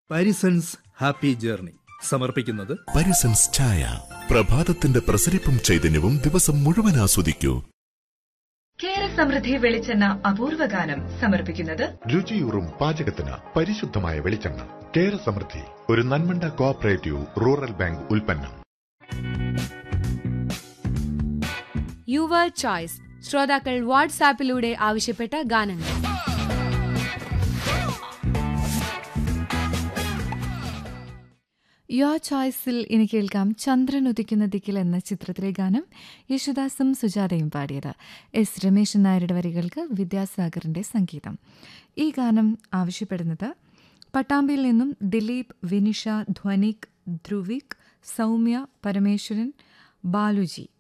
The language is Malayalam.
പാരിസൺസ് ഹാപ്പി ജേർണി സമർപ്പിക്കുന്നത് പരിസൻസ് ചായ പ്രഭാതത്തിന്റെ പ്രസരിപ്പും ചൈതന്യവും ദിവസം മുഴുവൻ ആസ്വദിക്കൂ കേര സമൃദ്ധി വെളിച്ചെണ്ണ അപൂർവ ഗാനം സമർപ്പിക്കുന്നത് രുചിയൂറും പാചകത്തിന് പരിശുദ്ധമായ വെളിച്ചെണ്ണ കേര സമൃദ്ധി ഒരു നന്മണ്ട കോഓപ്പറേറ്റീവ് റൂറൽ ബാങ്ക് ഉൽപ്പന്നം യുവർ ചോയ്സ് ശ്രോതാക്കൾ വാട്സാപ്പിലൂടെ ആവശ്യപ്പെട്ട ഗാനങ്ങൾ യുവർ ചോയ്സിൽ ഇനി കേൾക്കാം ചന്ദ്രൻ ഉദിക്കുന്ന ദിക്കിൽ എന്ന ചിത്രത്തിലെ ഗാനം യേശുദാസും സുജാതയും പാടിയത് എസ് രമേശൻ നായരുടെ വരികൾക്ക് വിദ്യാസാഗറിന്റെ സംഗീതം ഈ ഗാനം ആവശ്യപ്പെടുന്നത് പട്ടാമ്പിയിൽ നിന്നും ദിലീപ് വിനിഷ ധ്വനിക് ധ്രുവിക് സൗമ്യ പരമേശ്വരൻ ബാലുജി